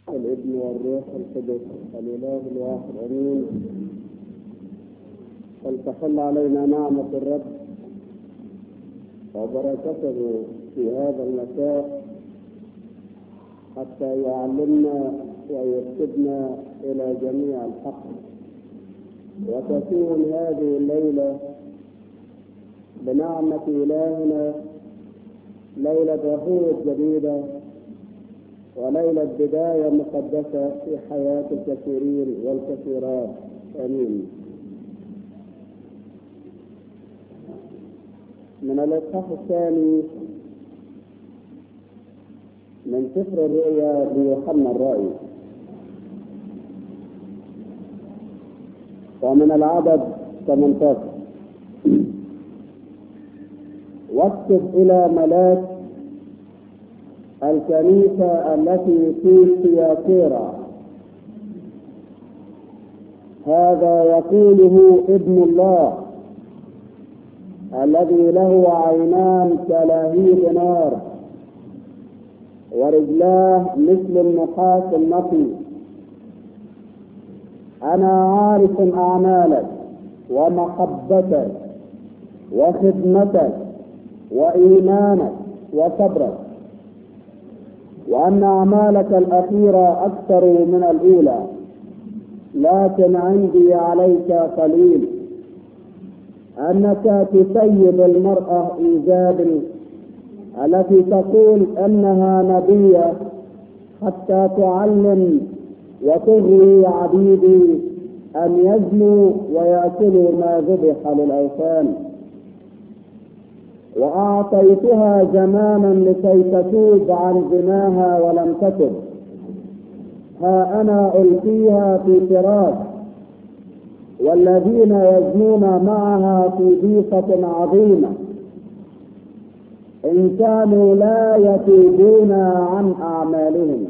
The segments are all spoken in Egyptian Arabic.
والابن والروح القدس الاله الواحد امين فلتحل علينا نعمه الرب وبركته في هذا المساء حتى يعلمنا ويرشدنا الى جميع الحق وتكون هذه الليله بنعمه الهنا ليله وحود جديده وليلة بداية مقدسة في حياة الكثيرين والكثيرات آمين من الإصحاح الثاني من سفر الرؤيا ليوحنا الرأي ومن العدد 18 واكتب إلى ملاك الكنيسة التي في سياتيرا هذا يقوله ابن الله الذي له عينان كلهيب نار ورجلاه مثل النحاس النقي أنا عارف أعمالك ومحبتك وخدمتك وإيمانك وصبرك وأن أعمالك الأخيرة أكثر من الأولى لكن عندي عليك قليل أنك تسيب المرأة إيجابل التي تقول أنها نبية حتى تعلم وتغري عبيدي أن يزنوا ويأكلوا ما ذبح للأوثان وأعطيتها زمانا لكي تتوب عن زناها ولم تتب ها أنا ألقيها في فراش والذين يزنون معها في ضيقة عظيمة إن كانوا لا يتوبون عن أعمالهم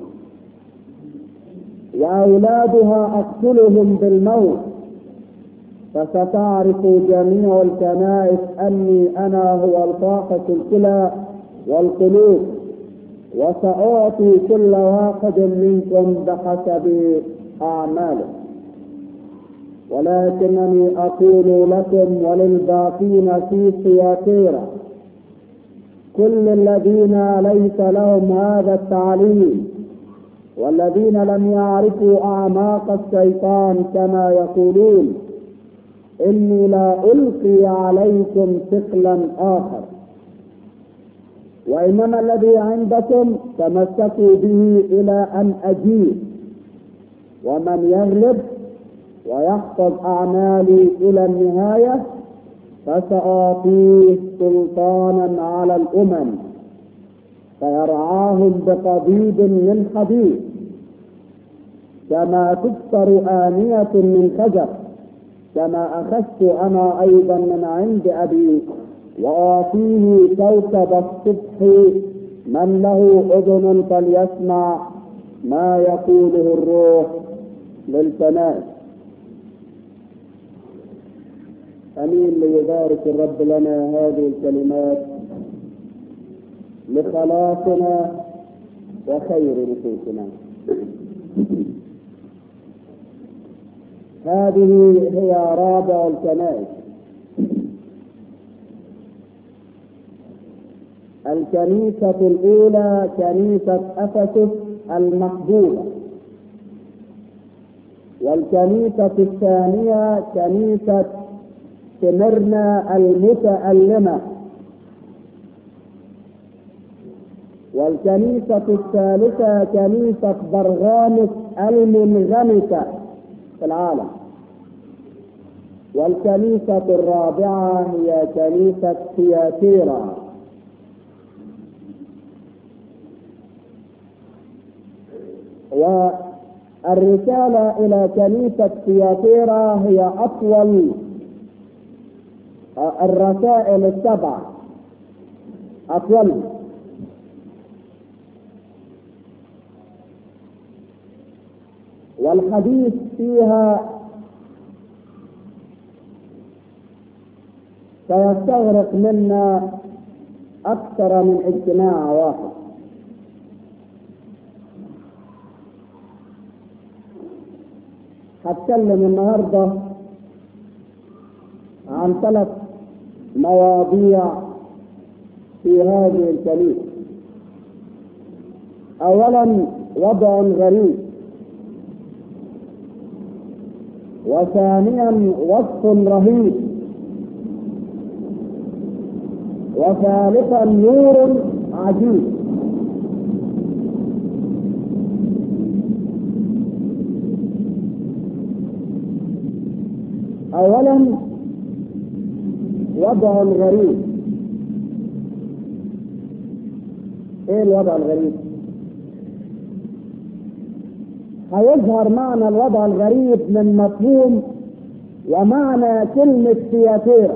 وأولادها أقتلهم بالموت فستعرف جميع الكنائس أني أنا هو الفاحص الكلى والقلوب وسأعطي كل واحد منكم بحسب أعماله ولكنني أقول لكم وللباقين في سياتيرا كل الذين ليس لهم هذا التعليم والذين لم يعرفوا أعماق الشيطان كما يقولون إني لا ألقي عليكم ثقلا آخر وإنما الذي عندكم تمسكوا به إلى أن أجيب ومن يغلب ويحفظ أعمالي إلى النهاية فسأعطيه سلطانا على الأمم فيرعاهم بقضيب من حديد كما تكسر آنية من خجر كما أخذت أنا أيضا من عند أبي وأعطيه كوكب الصبح من له أذن فليسمع ما يقوله الروح للكنائس أمين ليبارك الرب لنا هذه الكلمات لخلاصنا وخير نفوسنا هذه هي رابع الكنائس الكنيسة الأولى كنيسة أفسس المحبوبة والكنيسة الثانية كنيسة سمرنا المتألمة والكنيسة الثالثة كنيسة برغامس المنغمسة في العالم والكنيسة الرابعة هي كنيسة سياتيرا والرسالة إلى كنيسة سياتيرا هي أطول الرسائل السبع أطول والحديث فيها سيستغرق منا أكثر من اجتماع واحد هتكلم النهارده عن ثلاث مواضيع في هذه الكنيسة أولا وضع غريب وثانيا وصف رهيب وثالثا نور عجيب اولا وضع غريب ايه الوضع الغريب هيظهر معنى الوضع الغريب من مفهوم ومعنى كلمة سياتيرا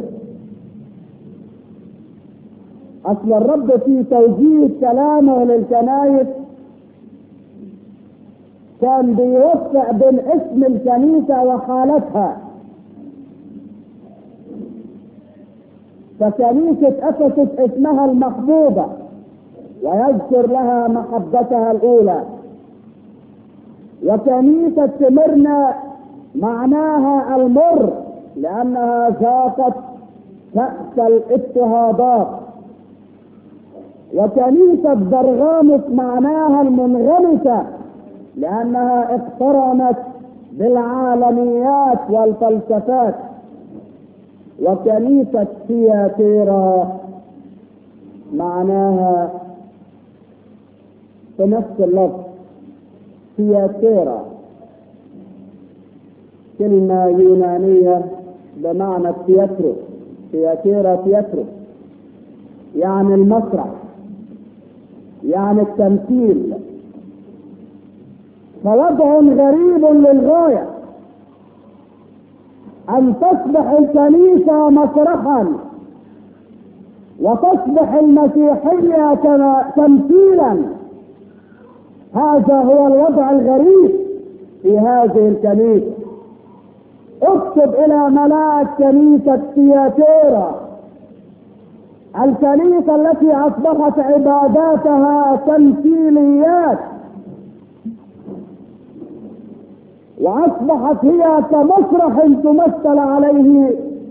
أصل الرب في توجيه كلامه للكنايس كان بيوفق بين اسم الكنيسة وحالتها فكنيسة أفسس اسمها المحبوبة ويذكر لها محبتها الأولى وكنيسة سمرنا معناها المر لأنها ذاقت كأس الاضطهادات وكنيسة برغامس معناها المنغمسة لأنها اقترنت بالعالميات والفلسفات وكنيسة سياتيرا معناها في نفس اللفظ سياتيرا كلمة يونانية بمعنى التياترو سياتيرا تياترو يعني المسرح يعني التمثيل فوضع غريب للغاية أن تصبح الكنيسة مسرحا وتصبح المسيحية تمثيلا هذا هو الوضع الغريب في هذه الكنيسة اكتب إلى ملاك كنيسة سياتيرا الكنيسة التي أصبحت عباداتها تمثيليات وأصبحت هي كمسرح تمثل عليه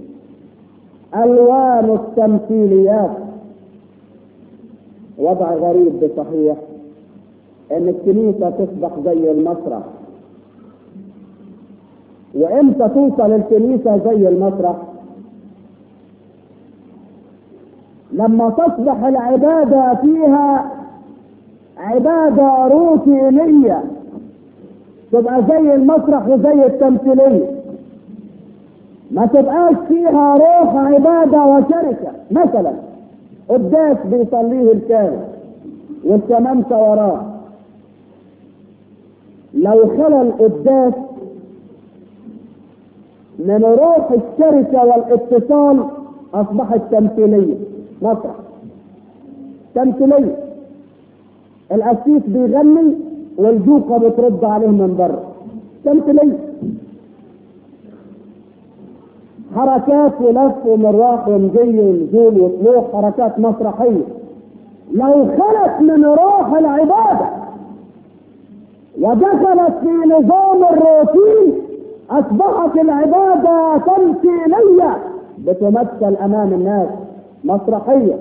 ألوان التمثيليات وضع غريب بصحيح ان الكنيسة تصبح زي المسرح وامتى توصل الكنيسة زي المسرح لما تصبح العبادة فيها عبادة روتينية تبقى زي المسرح وزي التمثيلية ما تبقاش فيها روح عبادة وشركة مثلا قداس بيصليه الكاهن والشمامسة وراه لو خلى القداس من روح الشركة والاتصال أصبحت تمثيلية مسرح تمثيلية القسيس بيغني والجوقة بترد عليه من بره تمثيلية حركات ولف ومراح ومجي ونزول وطلوع حركات مسرحية لو خلت من روح العبادة ودخلت في نظام الروتين أصبحت العبادة تمثيلية بتمثل أمام الناس مسرحية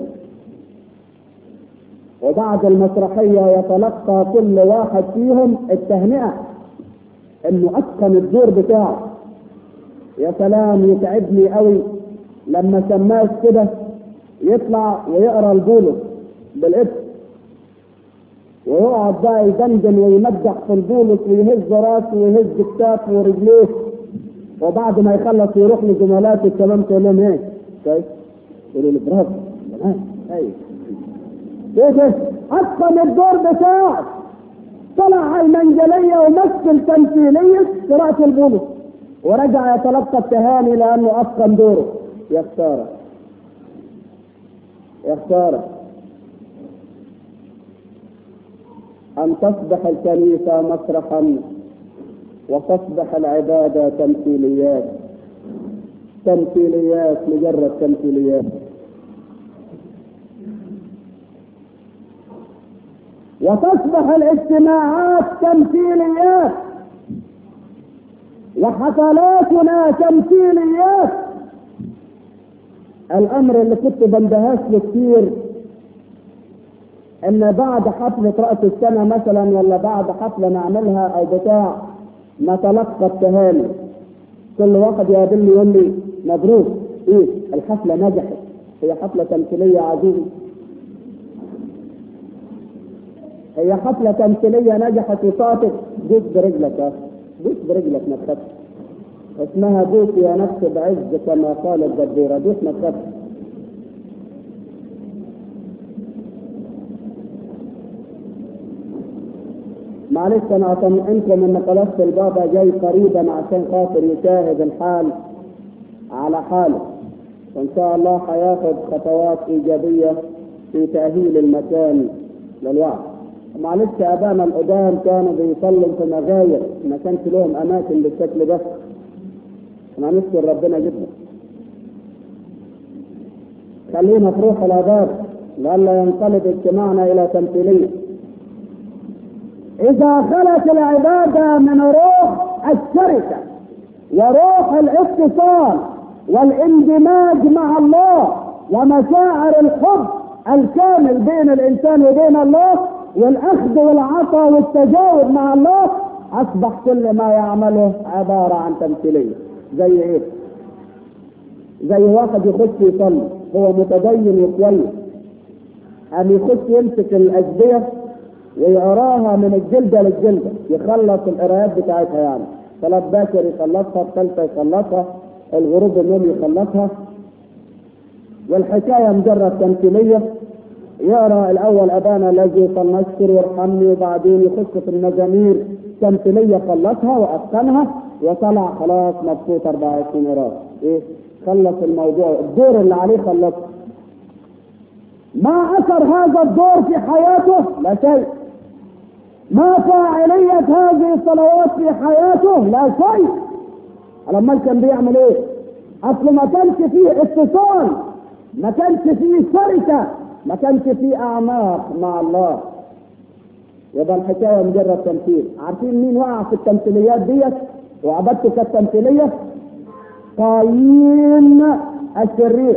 وبعد المسرحية يتلقى كل واحد فيهم التهنئة انه اتقن الدور بتاعه يا سلام يتعبني قوي لما شماس كده يطلع ويقرا البولس بالاسم ويقعد بقى يدندن ويمدح في البولس ويهز راسه ويهز كتافه ورجليه وبعد ما يخلص يروح لزملاته الشباب تقول لهم ايه؟ كويس؟ يقولوا له برافو تمام ايوه ايه ده؟ اتقن الدور بتاعه طلع على المنجلية ومثل تمثيلية قراءة البولس ورجع يتلقى التهاني لأنه أتقن دوره يا خسارة يا خسارة أن تصبح الكنيسة مسرحا وتصبح العبادة تمثيليات تمثيليات مجرد تمثيليات وتصبح الاجتماعات تمثيليات وحفلاتنا تمثيليات الامر اللي كنت بندهاش له كتير ان بعد حفلة رأس السنة مثلا ولا بعد حفلة نعملها او بتاع نتلقى التهاني كل واحد يقابلني يقول لي مبروك ايه الحفلة نجحت هي حفلة تمثيلية عزيزي هي حفلة تمثيلية نجحت وصاتك دوس برجلك يا دوس برجلك ما تخافش اسمها دوس يا نفس بعز كما قال الجبيرة دوس ما تخافش معلش انا اطمئنكم ان خلاص البابا جاي قريبا عشان خاطر يشاهد الحال على حاله وان شاء الله هياخد خطوات ايجابيه في تاهيل المكان للوعظ معلش ابانا القدام كانوا بيصلوا في مغاير ما كانش لهم اماكن بالشكل ده انا نشكر ربنا جدا خلينا في روح العذاب لئلا ينقلب اجتماعنا الى تمثيليه اذا خلت العباده من روح الشركه وروح الاتصال والاندماج مع الله ومشاعر الحب الكامل بين الانسان وبين الله والاخذ والعطاء والتجاوب مع الله اصبح كل ما يعمله عباره عن تمثيليه زي ايه؟ زي واحد يخش يصلي هو متدين وكويس قام يخش يمسك الاجبيه ويقراها من الجلده للجلده يخلص القراءات بتاعتها يعني صلاه باكر يخلصها الثالثه يخلصها الغروب النوم يخلصها والحكايه مجرد تمثيليه يقرا الاول ابانا الذي فلنشكر وارحمني وبعدين يخش في المزامير تمثيليه خلصها واتقنها وطلع خلاص مبسوط 24 قراءه ايه خلص الموضوع الدور اللي عليه خلصه ما اثر هذا الدور في حياته لا شيء ما فاعلية هذه الصلوات في حياته لا شيء لما كان بيعمل ايه اصل ما كانش فيه اتصال ما كانش فيه شركة ما كانش فيه اعماق مع الله يبقى الحكاية مجرد تمثيل عارفين مين وقع في التمثيليات ديت وعبدته كالتمثيلية قايين الشرير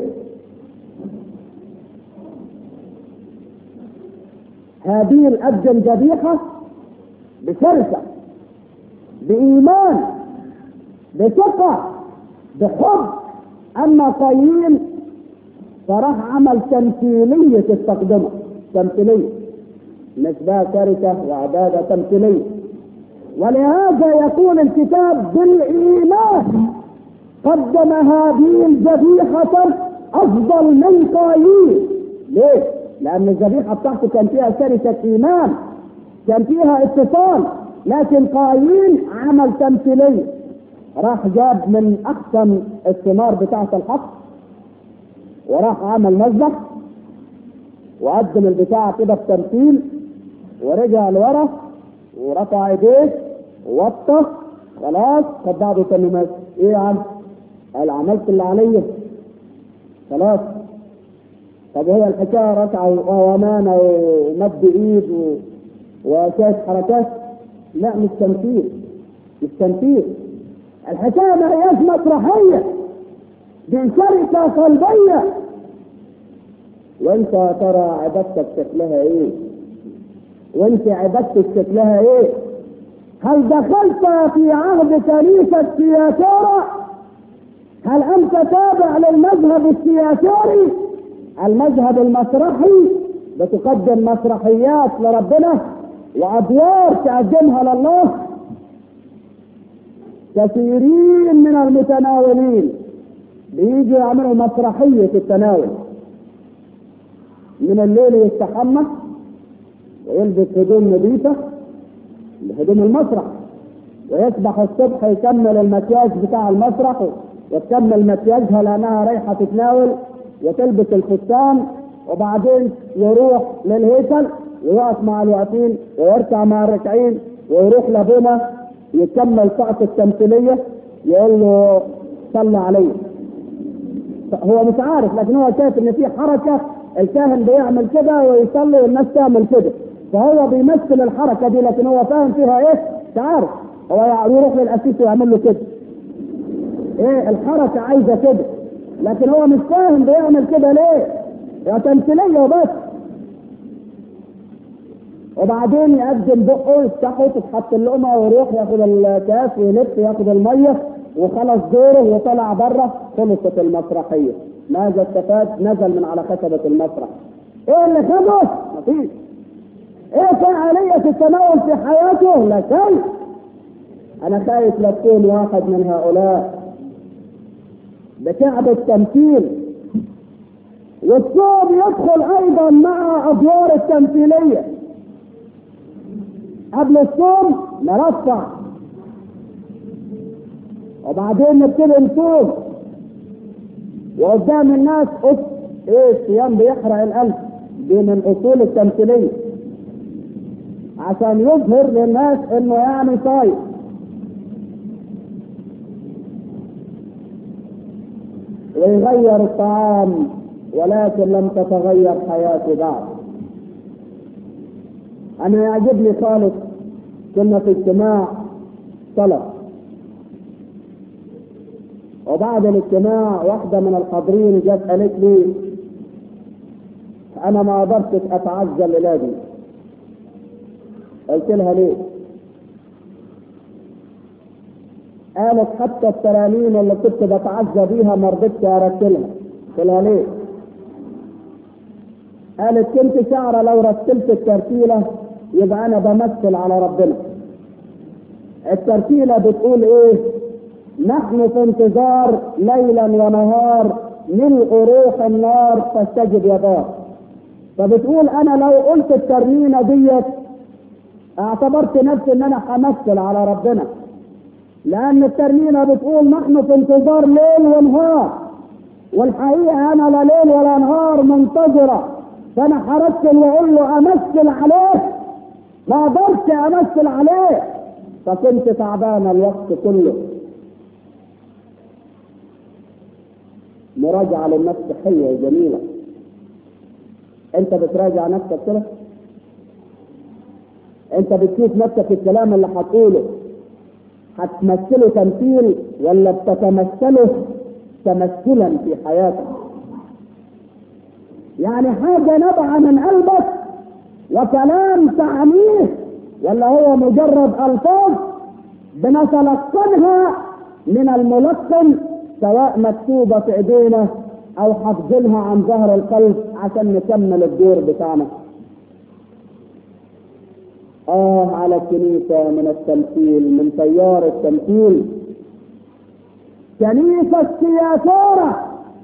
هابيل قدم ذبيحة بشركة بإيمان بثقة بحب أما قايين فراح عمل تمثيلية التقدمة تمثيلية مش بقى شركة وعبادة تمثيلية ولهذا يقول الكتاب بالإيمان قدم هابيل ذبيحة أفضل من قايين ليه؟ لأن الذبيحة بتاعته كان فيها شركة إيمان كان فيها اتصال لكن قايين عمل تمثيلية راح جاب من أحسن الثمار بتاعة الحق وراح عمل مذبح وقدم البتاع كده بتمثيل ورجع لورا ورفع ايديه ووطى خلاص خد بعضه تاني ماشي ايه يا عم؟ قال عملت اللي عليا خلاص طب هي الحكايه ركعه وامانه ومد ايد و... وشاش حركات لا مش تمثيل مش تمثيل الحكايه ما هياش مسرحيه دي شركه قلبيه وانت يا ترى عبادتك شكلها ايه؟ وانت عبادتك شكلها ايه؟ هل دخلت في عهد كنيسة سياتورا؟ هل انت تابع للمذهب السياتوري؟ المذهب المسرحي بتقدم مسرحيات لربنا وادوار تقدمها لله كثيرين من المتناولين بيجوا يعملوا مسرحية التناول من الليل يستحمى ويلبس هدوم نظيفة هدوم المسرح ويسبح الصبح يكمل المكياج بتاع المسرح وتكمل مكياجها لانها رايحة تتناول وتلبس الفستان وبعدين يروح للهيكل ويقف مع الواقفين ويركع مع الراكعين ويروح لابونا يكمل سقف التمثيليه يقول له صلى علي هو مش عارف لكن هو شايف ان في حركه الكاهن بيعمل كده ويصلي والناس تعمل كده فهو بيمثل الحركه دي لكن هو فاهم فيها ايه؟ مش عارف هو يعني يروح للاسيس ويعمل له كده ايه الحركه عايزه كده لكن هو مش فاهم بيعمل كده ليه يا تمثيليه وبس وبعدين يقدم بقه يفتحه تتحط اللقمه ويروح ياخد الكاس ويلف ياخد الميه وخلص دوره وطلع بره خلصت المسرحيه ماذا استفاد نزل من على خشبه المسرح ايه اللي خده؟ مفيش ايه فعالية التناول في حياته؟ لا شيء انا خايف لا تكون واحد من هؤلاء بتعب التمثيل والصوم يدخل ايضا مع ادوار التمثيليه قبل الصوم نرفع وبعدين نبتدي نصوم وقدام الناس أس ايه الصيام بيحرق القلب دي من الاصول التمثيليه عشان يظهر للناس انه يعني صايم ويغير الطعام ولكن لم تتغير حياتي بعد انا يعجبني خالص كنا في اجتماع طلب وبعد الاجتماع واحدة من الحاضرين جت قالت لي انا ما قدرتش اتعزى الليله دي قلت لها ليه؟ قالت حتى الترانيم اللي كنت بتعزى بيها ما رضيتش ارتلها قلت لها ليه؟ قالت كنت شعره لو رتلت الترتيله يبقى انا بمثل على ربنا الترتيله بتقول ايه؟ نحن في انتظار ليلا ونهار ملء روح النار تستجب يداه فبتقول انا لو قلت الترنيمه ديت اعتبرت نفسي ان انا همثل على ربنا لان الترنيمه بتقول نحن في انتظار ليل ونهار والحقيقه انا لا ليل ولا نهار منتظره فانا هرتل واقول له امثل عليه ما قدرتش امثل عليه فكنت تعبان الوقت كله مراجعه للنفس حلوه وجميله انت بتراجع نفسك كده انت بتشوف نفسك الكلام اللي هتقوله هتمثله تمثيل ولا بتتمثله تمثلا في حياتك يعني حاجه نبع من قلبك وكلام تعنيه ولا هو مجرد الفاظ بنتلقنها من الملقن سواء مكتوبه في ايدينا او حافظينها عن ظهر القلب عشان نكمل الدور بتاعنا آه على الكنيسة من التمثيل من تيار التمثيل كنيسة سياسورة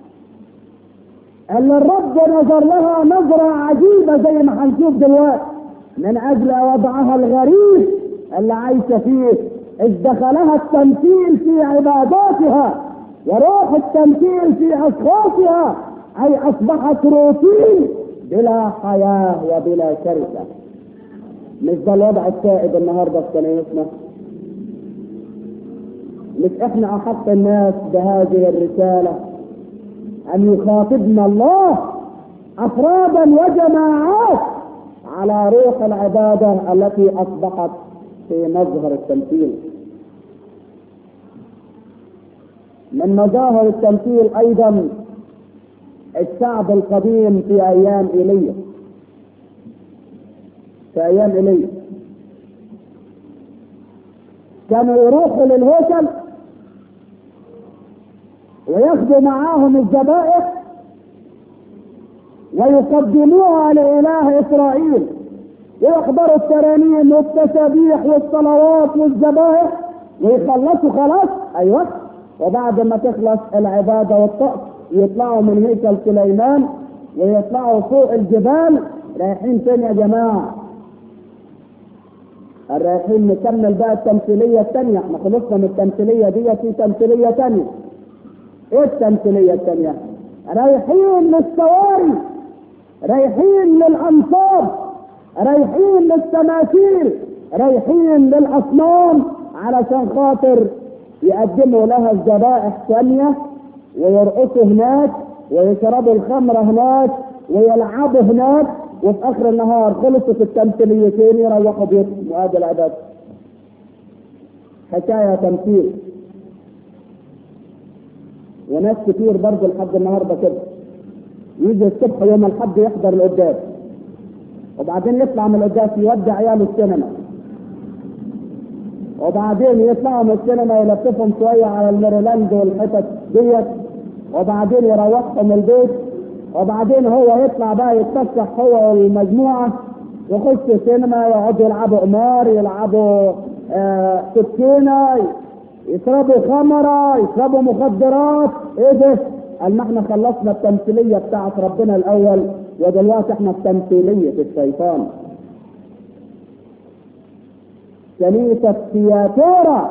اللي الرب نظر لها نظرة عجيبة زي ما هنشوف دلوقتي من أجل وضعها الغريب اللي عايشة فيه إذ دخلها التمثيل في عباداتها وروح التمثيل في أشخاصها أي أصبحت روتين بلا حياة وبلا شركة مش ده الوضع السائد النهارده في كنايسنا مش احنا احق الناس بهذه الرساله ان يخاطبنا الله افرادا وجماعات على روح العباده التي اصبحت في مظهر التمثيل من مظاهر التمثيل ايضا الشعب القديم في ايام ايليا في ايام ايليا كانوا يروحوا للهيكل وياخذوا معاهم الذبائح ويقدموها لإله إسرائيل ويحضروا الترانيم والتسابيح والصلوات والذبائح ويخلصوا خلاص أيوه وبعد ما تخلص العبادة والطقس يطلعوا من هيكل سليمان ويطلعوا فوق الجبال رايحين فين يا جماعة؟ رايحين نكمل بقى التمثيلية الثانية احنا خلصنا من التمثيلية دي في تمثيلية ثانية ايه التمثيلية الثانية؟ رايحين للسواري رايحين للأنصاب رايحين للتماثيل رايحين للأصنام علشان خاطر يقدموا لها الذبائح ثانية ويرقصوا هناك ويشربوا الخمر هناك ويلعبوا هناك وفي اخر النهار خلصت التمثيليتين يروحوا بيتهم وهذا العباده. حكايه تمثيل وناس كتير برضه لحد النهارده كده يجي الصبح يوم الحد يحضر القداس وبعدين يطلع من القداس يودع عياله السينما وبعدين يطلعوا من السينما يلففهم شويه على الميريلاند والحتت ديت وبعدين يروحهم البيت وبعدين هو يطلع بقى يتفسح هو والمجموعه يخش السينما يقعدوا يلعبوا قمار يلعبوا آه سكينه يشربوا خمره يشربوا مخدرات ايه ده؟ قال ما احنا خلصنا التمثيليه بتاعت ربنا الاول ودلوقتي احنا في تمثيليه الشيطان كنيسة سياتورا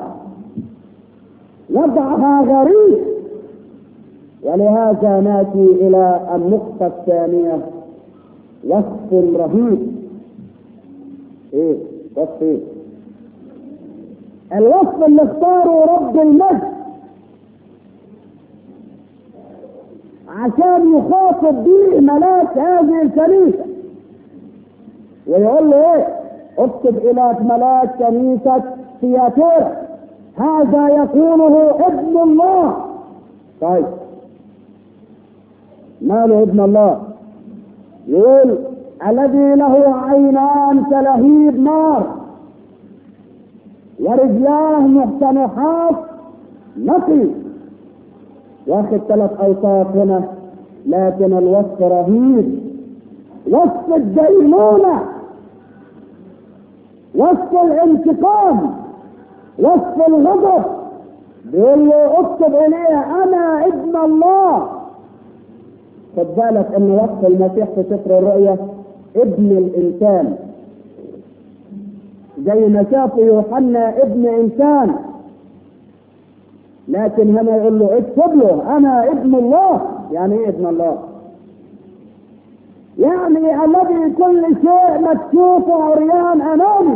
وضعها غريب ولهذا ناتي إلى النقطة الثانية وصف رهيب ايه وصف ايه الوصف اللي اختاره رب المجد عشان يخاطب به ملاك هذه الكنيسة ويقول له ايه اكتب الى ملاك كنيسة سياتورا هذا يقوله ابن الله طيب ماله ابن الله يقول الذي له عينان كلهيب نار ورجلاه محتنحات نقي واخد ثلاث اوصاف هنا لكن الوصف رهيب وصف الدينونه وصف الانتقام وصف الغضب بيقول له اكتب اليه انا ابن الله خد بالك ان وصف المسيح في سفر الرؤيا ابن الانسان زي ما شاف يوحنا ابن انسان لكن هنا يقول له اكتب له انا ابن الله يعني ايه ابن الله يعني الذي كل شيء مكشوف وعريان امامي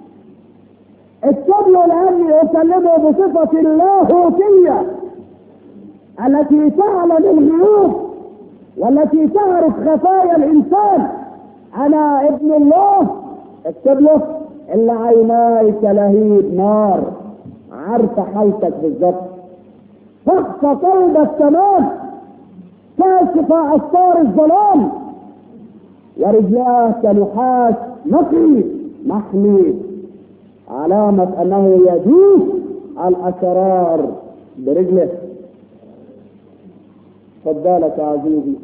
اكتب له لاني اكلمه بصفه اللاهوتيه التي تعلم الغيوب والتي تعرف خفايا الانسان انا ابن الله اكتب له الا عيناي كلهيب نار عارفه حالتك بالظبط فقط قلب التمام كاشف استار الظلام ورجلاه كنحاس نقي محمي علامة أنه يدوس الأشرار برجله خد بالك يا عزيزي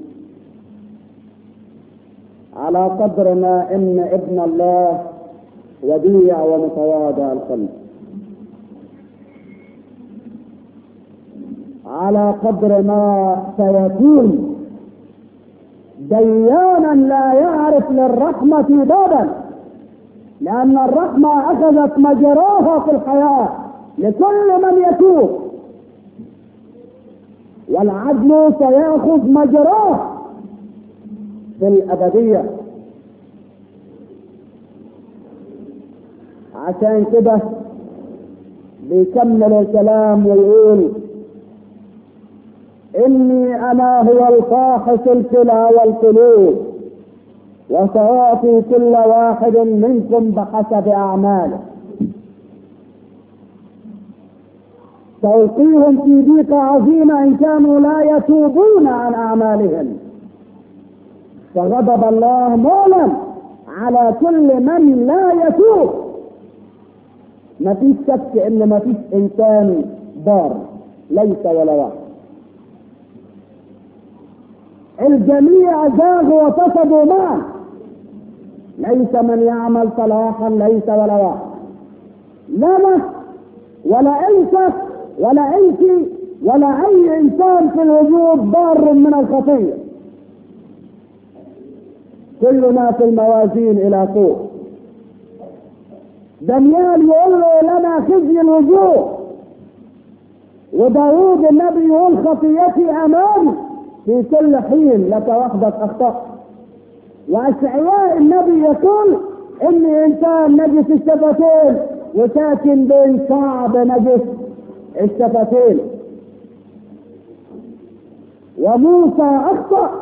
على قدر ما ان ابن الله وديع ومتواضع القلب على قدر ما سيكون ديانا لا يعرف للرحمة بابا لأن الرحمة أخذت مجراها في الحياة لكل من يتوب والعدل سيأخذ مجراه في الأبدية عشان كده بيكمل الكلام ويقول إني أنا هو الفاحص الكلى والقلوب وسأعطي كل واحد منكم بحسب أعماله سألقيهم في ضيق عظيمة إن كانوا لا يتوبون عن أعمالهم فغضب الله مولا على كل من لا يتوب ما فيش شك ان ما فيش انسان بار ليس ولا واحد الجميع زاغوا وفسدوا معا ليس من يعمل صلاحا ليس ولا واحد لا نفس ولا انت ولا انت ولا اي انسان في الوجود بار من الخطيه كلنا في الموازين الى فوق دانيال يقول له لنا خزي الوجوه وداوود النبي يقول خطيتي امامي في كل حين لك وحدك اخطأت واشعياء النبي يقول اني انسان نجس الشفتين وساكن بين شعب نجس الشفتين وموسى اخطأ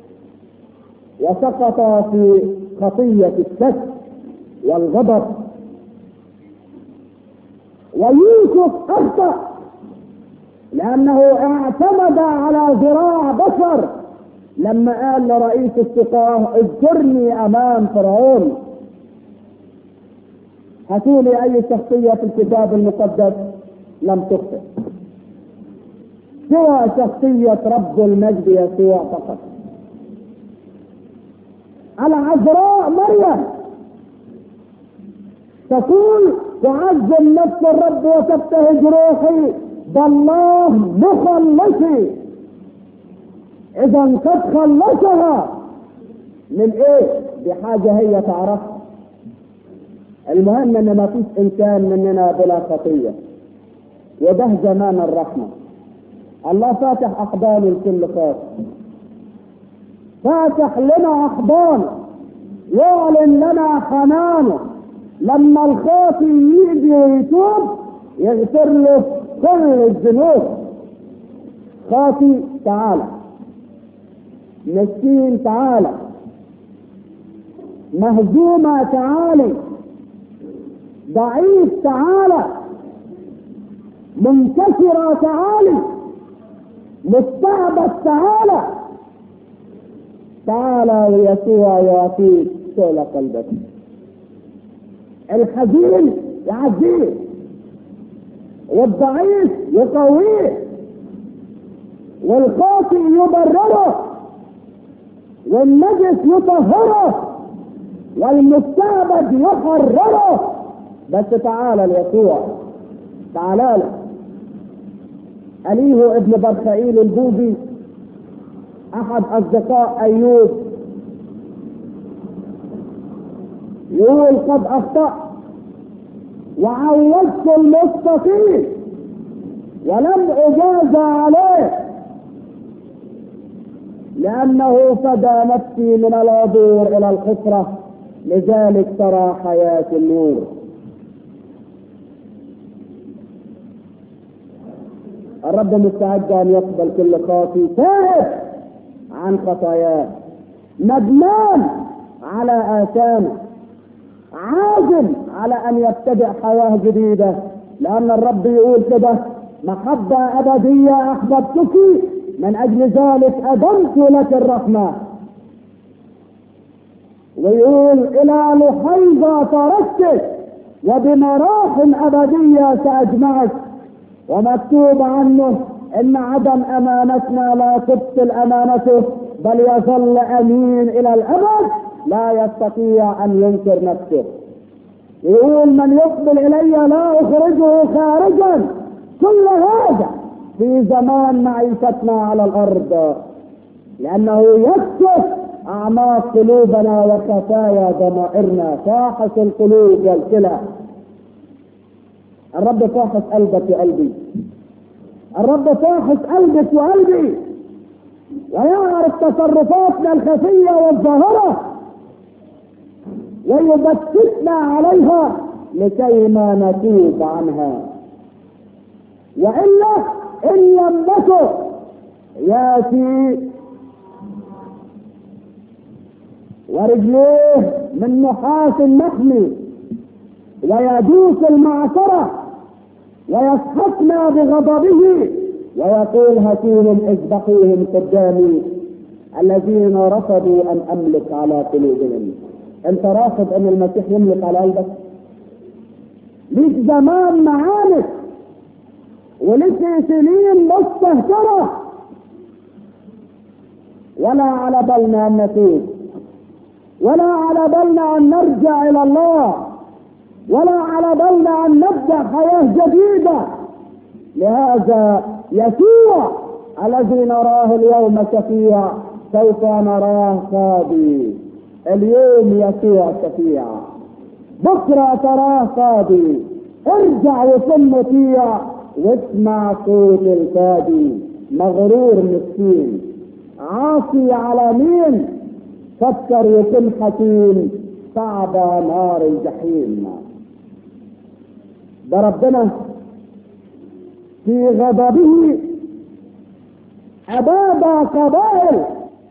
وسقط في خطية الشك والغضب ويوسف اخطا لانه اعتمد على ذراع بشر لما قال لرئيس السقاه اذكرني امام فرعون هاتوا لي اي شخصيه في الكتاب المقدس لم تخطئ سوى شخصيه رب المجد يسوع فقط العذراء مريم تقول تعظم نفس الرب وتبتهج روحي بالله مخلصي اذا قد خلصها من ايه بحاجة هي تعرفها المهم ان ما فيش انسان مننا بلا خطية وده زمان الرحمة الله فاتح احضانه لكل خاص فاتح لنا احضانه يعلن لنا حنانه لما الخاطي يجي ويتوب يغفر له كل الذنوب خاطي تعالى مسكين تعالى مهزومة تعالي ضعيف تعالى منكسرة تعالي مستعبد تعالى تعالى ويسوع يعطيك سؤل قلبك الحزين يعزيه والضعيف يقويه والخاطئ يبرره والنجس يطهره والمستعبد يحرره بس تعالى ليسوع تعالى له أليه ابن برخائيل البوذي أحد أصدقاء أيوب يقول قد أخطأت وعوضت المستقيم ولم أجاز عليه لأنه فدى نفسي من العبور إلى الخسرة لذلك ترى حياة النور الرب مستعد أن يقبل كل خاطي تائب عن خطاياه ندمان على آثامه عازم على أن يبتدئ حياة جديدة لأن الرب يقول كده محبة أبدية أحببتك من أجل ذلك أدمت لك الرحمة ويقول إلى لحيظة تركتك وبمراح أبدية سأجمعك ومكتوب عنه إن عدم أمانتنا لا تبطل أمانته بل يظل أمين إلى الأبد لا يستطيع أن ينكر نفسه يقول من يقبل إلي لا أخرجه خارجا كل هذا في زمان معيشتنا على الأرض لأنه يكشف أعماق قلوبنا وخفايا ضمائرنا فاحص القلوب والكلى الرب فاحص قلبك وقلبي الرب فاحص قلبك وقلبي ويعرف تصرفاتنا الخفية والظاهرة ويبكتنا عليها لكي ما نتوب عنها وإلا إن لم نكن ياتي ورجليه من نحاس محمي ويدوس المعصرة ويسحقنا بغضبه ويقول هاتوهم اذبحوهم قدامي الذين رفضوا ان املك على قلوبهم انت رافض ان المسيح يملك على قلبك ليك زمان معانك ولك سنين مستهترة ولا على بالنا ان نتوب ولا على بالنا ان نرجع الى الله ولا على بالنا ان نبدا حياه جديده لهذا يسوع الذي نراه اليوم شفيع سوف نراه قاضي اليوم يسوع شفيع بكره تراه قاضي ارجع وكن مطيع واسمع صوت القاضي مغرور مسكين عاصي على مين فكر وكن حكيم صعب نار الجحيم ده ربنا في غضبه أباب قبائل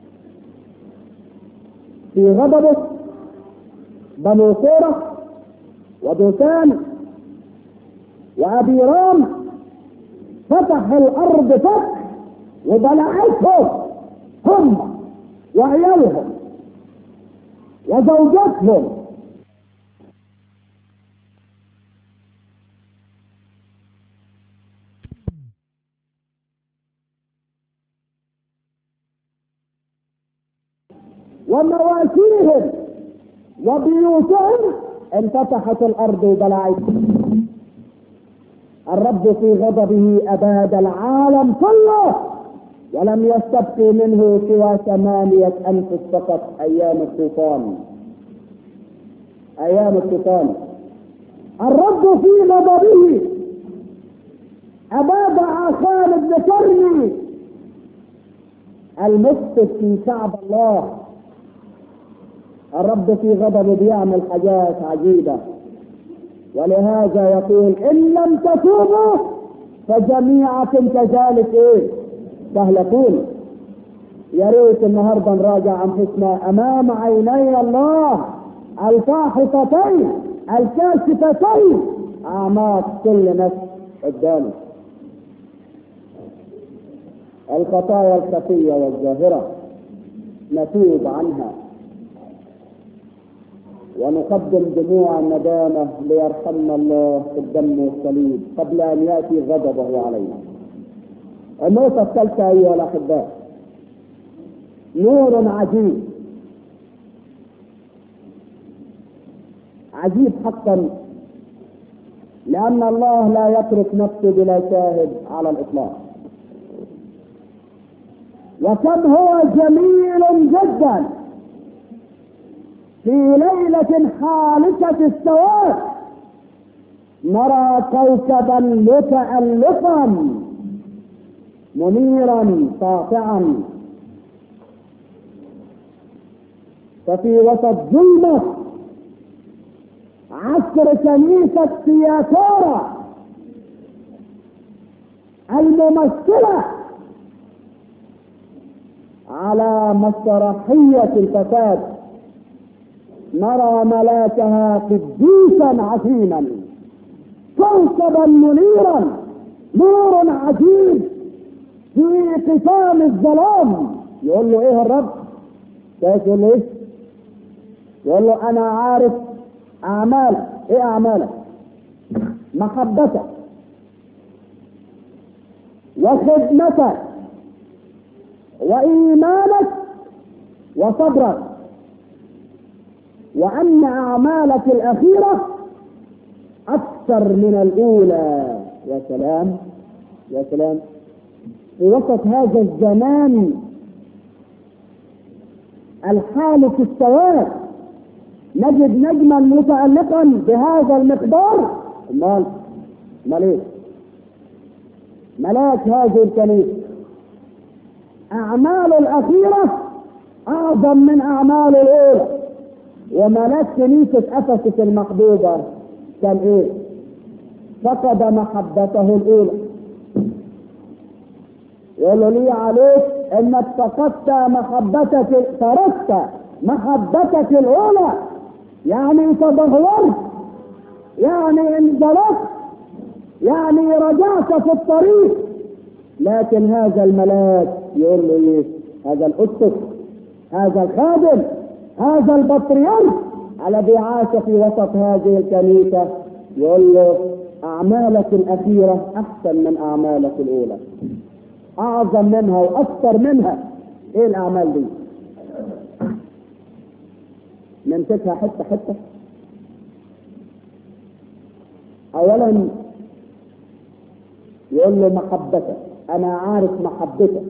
في غضبه بنو قورة ودوسان وابي رام فتح الارض فتح وبلعتهم هم وعيالهم وزوجاتهم ومواشيهم وبيوتهم انفتحت الارض وبلعتهم الرب في غضبه اباد العالم كله ولم يستبق منه سوى ثمانية أنفس فقط أيام الطوفان أيام الطوفان الرب في غضبه أباد عخان بن كرمي المفسد في شعب الله الرب في غضبه بيعمل حاجات عجيبة ولهذا يقول إن لم تتوبوا فجميعكم كذلك إيه تهلكون يا ريت النهارده نراجع انفسنا امام عيني الله الفاحصتين الكاشفتين اعماق كل نفس قدامه الخطايا الخفيه والظاهره نتوب عنها ونقدم دموع الندامه ليرحمنا الله في الدم والصليب قبل ان ياتي غضبه علينا النقطة الثالثة أيها الأحباء نور عجيب عجيب حقا لأن الله لا يترك نفسه بلا شاهد على الإطلاق وكم هو جميل جدا في ليلة حالكة السواد نرى كوكبا متألقا منيرا ساطعا ففي وسط ظلمة عصر كنيسة سياتورا الممثلة على مسرحية الفساد نرى ملاكها قديسا عظيما كوكبا منيرا نور عجيب في قتال الظلام يقول له ايه الرب كيف يقول له ايه يقول له انا عارف اعمالك ايه اعمالك محبتك وخدمتك وايمانك وصبرك وان اعمالك الاخيره اكثر من الاولى يا سلام يا سلام في وسط هذا الزمان الحال في السواد نجد نجما متألقا بهذا المقدار امال امال ايه ملاك هذه الكنيسة أعماله الأخيرة أعظم من أعماله الأولى وملاك كنيسة أفسس المحبوبة كان إيه؟ فقد محبته الأولى يقول له لي عليك انك فقدت محبتك تركت محبتك الاولى يعني تدهورت يعني انزلقت يعني رجعت في الطريق لكن هذا الملاك يقول له ايه هذا الاسقف هذا الخادم هذا البطريرك الذي عاش في وسط هذه الكنيسه يقول له اعمالك الاخيره احسن من اعمالك الاولى اعظم منها واكثر منها ايه الاعمال دي نمسكها حته حته اولا يقول له محبتك انا عارف محبتك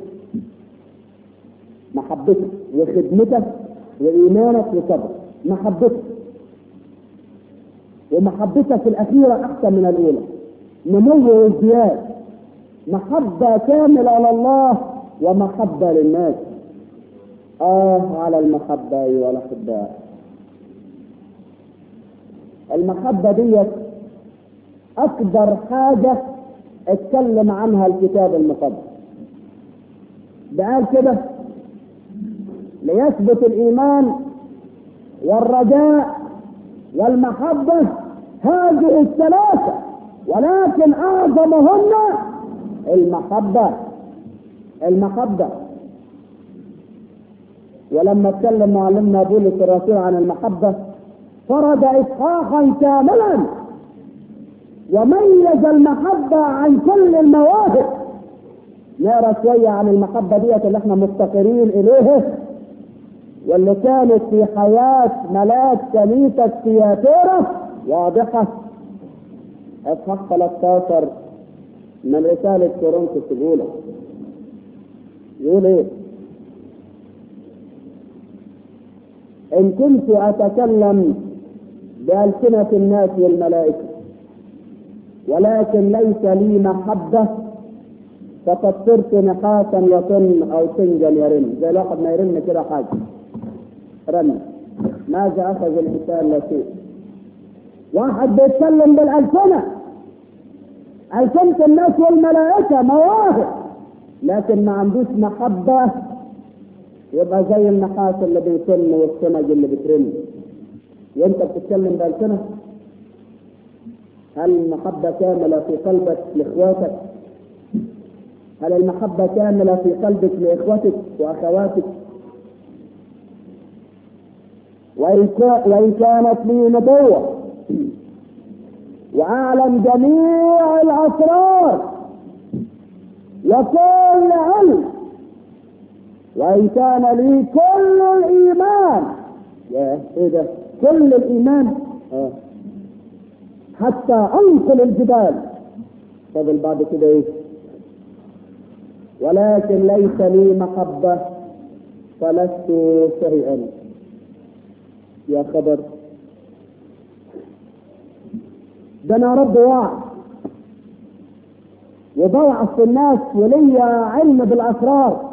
محبتك وخدمتك وايمانك وصبرك محبتك ومحبتك الاخيره احسن من الاولى نمو وازدياد محبه كامله لله ومحبه للناس اه على المحبه ايها الاحباء المحبه ديت اكبر حاجه اتكلم عنها الكتاب المقدس ده قال كده ليثبت الايمان والرجاء والمحبه هذه الثلاثه ولكن اعظمهن المحبة المحبة ولما اتكلم معلمنا بولس الرسول عن المحبة فرض إصحاحا كاملا وميز المحبة عن كل المواهب نقرا شوية عن المحبة ديت اللي احنا مفتقرين إليها واللي كانت في حياة ملاك كنيسة سياتورة واضحة اصحاح 13 من رسالة كورنثوس الأولى يقول ايه؟ إن كنت أتكلم بألسنة الناس والملائكة ولكن ليس لي محبة فقد صرت نحاسا يطن أو سنجا يرن زي الواحد ما يرن كده حاجة رن ماذا أخذ الإنسان لا شيء واحد بيتكلم بالألسنة ألسنة الناس والملائكة مواهب لكن ما عندوش محبة يبقى زي النحاس اللي بيطن والسمج اللي بترن وانت بتتكلم بألسنة هل المحبة كاملة في قلبك لإخواتك؟ هل المحبة كاملة في قلبك لإخوتك وأخواتك؟ وإن كانت لي نبوة وأعلم جميع الأسرار وكل علم وإن كان لي كل الإيمان يا إيه ده؟ كل الإيمان آه. حتى أنقل الجبال فضل بعد كده إيه؟ ولكن ليس لي محبة فلست شيئا يا خبر ده انا رب وعد وبوعظ في الناس وليا علم بالاسرار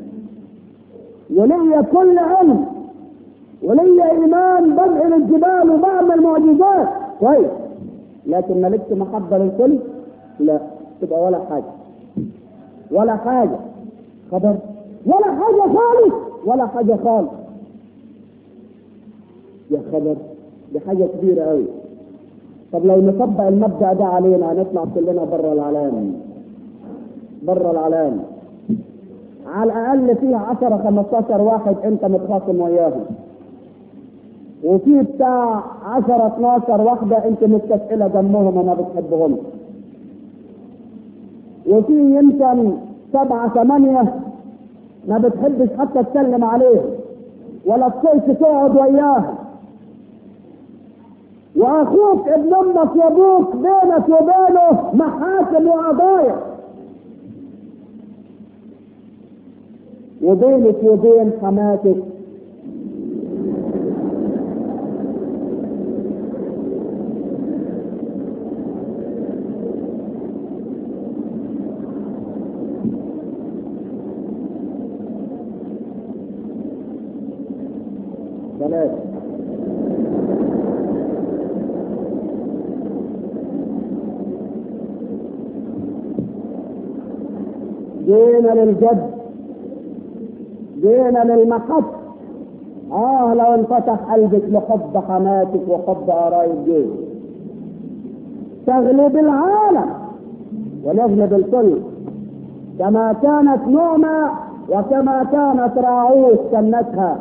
وليا كل علم وليا ايمان بنقل الجبال وبعمل معجزات كويس لكن مالكش محبه للكل لا تبقى ولا حاجه ولا حاجه خبر ولا حاجه خالص ولا حاجه خالص يا خبر دي حاجه كبيره قوي طب لو نطبق المبدا ده علينا هنطلع كلنا بره العلام بره العلام على الاقل فيها 10 15 واحد انت متخاصم وياهم وفي بتاع 10 12 واحده انت مستثقله دمهم وما بتحبهمش وفي يمكن سبعة ثمانية ما بتحبش حتى تسلم عليه ولا تطيش تقعد وياه واخوك ابن امك وابوك بينك وبينه محاكم وقضايا وبينك وبين حماتك ثلاثة جينا للجد جينا للمحط اه لو انفتح قلبك لحب حماتك وحب قرايب جيش تغلب العالم ونغلب الكل كما كانت نعمة وكما كانت راعوث كنتها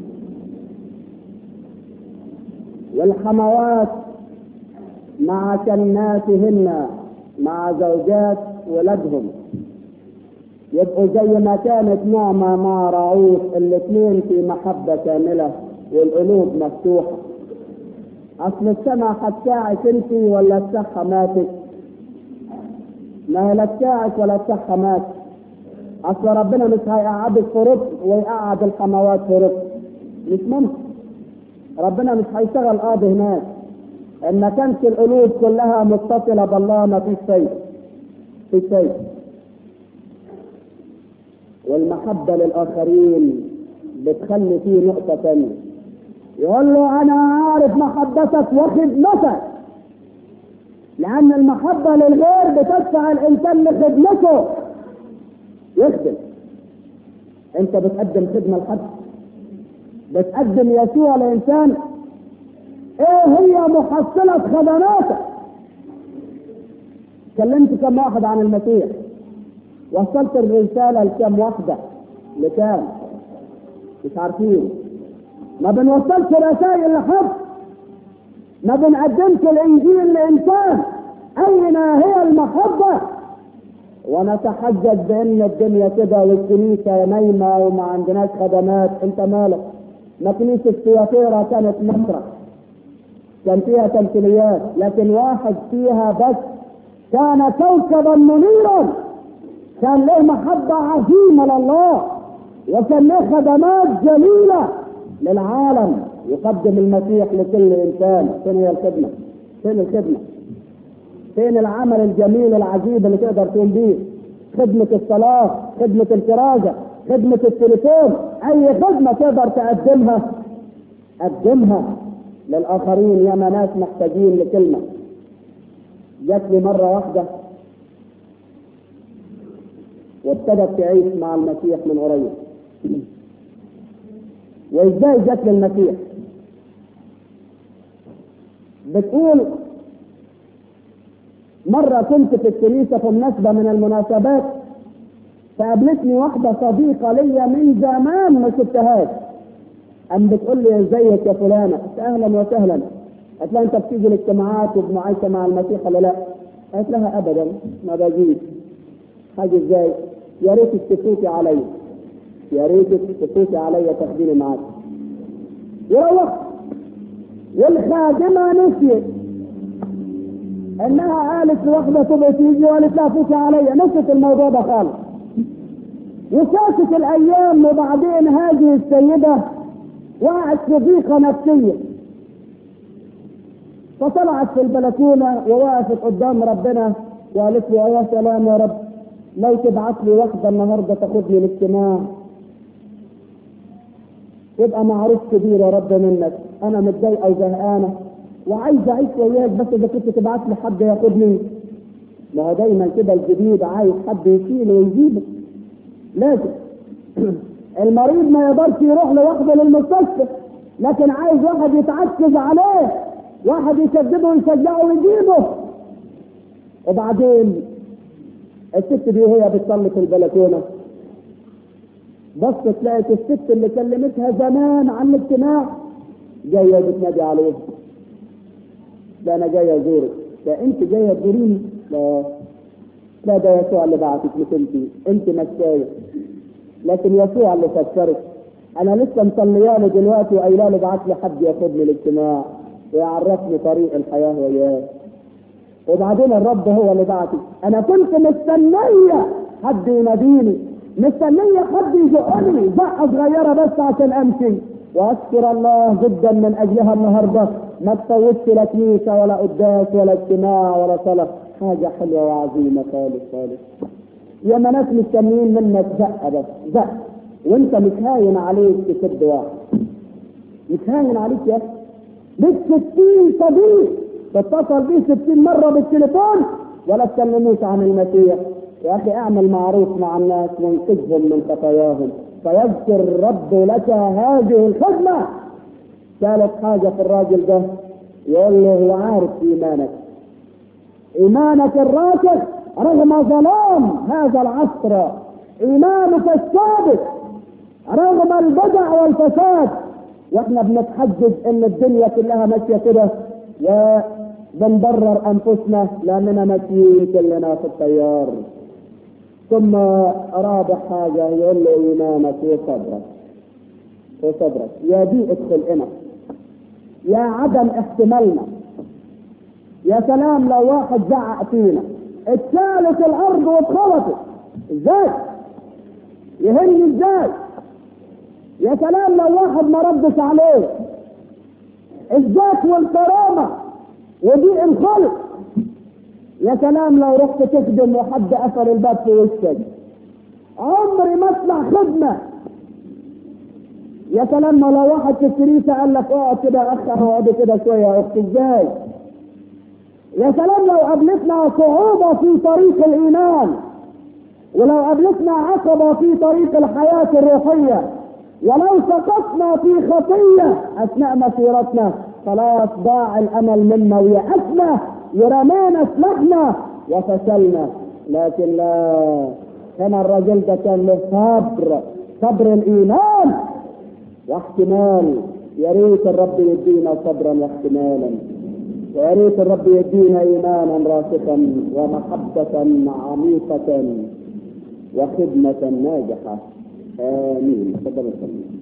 والحموات مع كناتهن مع زوجات ولدهم يبقوا زي ما كانت نعمة مع رعوف الاثنين في محبة كاملة والقلوب مفتوحة أصل السمع هتساعك أنت ولا الصحة ماتت؟ ما هي لا تساعك ولا الصحة ماتت أصل ربنا مش هيقعدك في ركن ويقعد الحموات في ركن مش ممكن ربنا مش هيشتغل قاضي هناك إن ما كانت القلوب كلها متصلة بالله ما فيش شيء في شيء والمحبة للآخرين بتخلي فيه نقطة ثانية يقول له أنا عارف محبتك وخدمتك لأن المحبة للغير بتدفع الإنسان لخدمته يخدم أنت بتقدم خدمة لحد بتقدم يسوع لإنسان إيه هي محصلة خدماتك كلمت كم واحد عن المسيح وصلت الرسالة لكم واحدة لكام مش عارفين ما بنوصلش رسائل لحد ما بنقدمش الانجيل لانسان اين هي المحبة ونتحجج بان الدنيا كده والكنيسة نايمة وما عندناش خدمات انت مالك ما كنيسة سياتيرا كانت مسرح كان فيها تمثيليات لكن واحد فيها بس كان كوكبا منيرا كان له محبة عظيمة لله وكان له خدمات جميلة للعالم يقدم المسيح لكل انسان فين هي الخدمة؟ فين الخدمة؟ فين العمل الجميل العجيب اللي تقدر تقوم بيه؟ خدمة الصلاة، خدمة الكرازة، خدمة التليفون، أي خدمة تقدر تقدمها قدمها للآخرين يا ناس محتاجين لكلمة. جات لي مرة واحدة وابتدت تعيش مع المسيح من قريب. وازاي جت للمسيح؟ بتقول مرة كنت في الكنيسة في مناسبة من المناسبات فقابلتني واحدة صديقة ليا من زمان ما شفتهاش أم بتقول لي ازيك يا فلانة أهلا وسهلا قالت لها أنت بتيجي الاجتماعات وبمعايشة مع المسيح ولا لا؟ قالت لها أبدا ما باجيش حاجة ازاي؟ يا ريتك تفوتي عليا يا ريتك تفوتي عليا تاخديني معاك وروحت والخادمة نسيت انها قالت لواحدة تبقى تيجي وقالت لها فوتي عليا نسيت الموضوع ده خالص وفاتت الايام وبعدين هذه السيدة وقعت في ضيقة نفسية فطلعت في البلكونة ووقفت قدام ربنا وقالت له يا سلام يا رب لو تبعت لي واحدة النهاردة تاخدني الاجتماع يبقى معروف كبير يا رب منك انا متضايقه وزهقانه وعايز اعيش وياك بس اذا كنت تبعت لي حد ياخدني ما هو دايما كده الجديد عايز حد يشيله ويجيبه لازم المريض ما يقدرش يروح لوحده للمستشفى لكن عايز واحد يتعكز عليه واحد يشدده ويشجعه ويجيبه وبعدين الست دي وهي بتصلي في البلكونه بصت لقيت الست اللي كلمتها زمان عن الاجتماع جايه بتنادي عليه لا انا جايه ازورك لا انت جايه تزوريني لا لا ده يسوع اللي بعتك مش انت انت مشايه لكن يسوع اللي فكرك انا لسه مصليه له دلوقتي وقايله له بعت لي حد ياخدني الاجتماع ويعرفني طريق الحياه وياه وبعدين الرب هو اللي بعتك انا كنت مستنيه حد يناديني مستنيه حد يزقني زقه صغيره بس عشان امشي واشكر الله جدا من اجلها النهارده ما تفوتش لا كنيسه ولا قداس ولا اجتماع ولا صلاه حاجه حلوه وعظيمه خالص خالص يا ما ناس مستنيين منك زقه بس زق وانت مش هاين عليك تسد واحد مش هاين عليك يا اخي ليك 60 صديق تتصل بيه 60 مره بالتليفون ولا تكلموش عن المسيح يا اخي اعمل معروف مع الناس وانقذهم من خطاياهم فيذكر الرب لك هذه الخدمه ثالث حاجه في الراجل ده يقول له هو عارف ايمانك ايمانك الراسخ رغم ظلام هذا العصر ايمانك الثابت رغم البدع والفساد واحنا بنتحجج ان الدنيا كلها ماشيه كده وبنبرر انفسنا لاننا ماشيين كلنا في التيار ثم رابع حاجه يقول له ايمانك وصبرك وصبرك يا دي ادخل هنا يا عدم احتمالنا يا سلام لو واحد زعق فينا اتشالت الارض واتخلطت ازاي يهمني ازاي يا سلام لو واحد ما ردش عليه الذات والكرامه وضيق الخلق يا سلام لو رحت تخدم وحد قفل الباب في وشك عمري ما اسمع خدمه يا سلام لو واحد في الكنيسه قال لك اقعد كده يا اخ اقعد كده شويه يا اختي ازاي يا سلام لو قابلتنا صعوبة في طريق الإيمان ولو قابلتنا عقبة في طريق الحياة الروحية ولو سقطنا في خطية أثناء مسيرتنا خلاص ضاع الأمل منا ويأسنا ورمينا سلاحنا وفشلنا لكن لا هنا الرجل ده كان له صبر صبر الايمان واحتمال يا ريت الرب يدينا صبرا واحتمالا ويا ريت الرب يدينا ايمانا راسخا ومحبه عميقه وخدمه ناجحه امين تفضل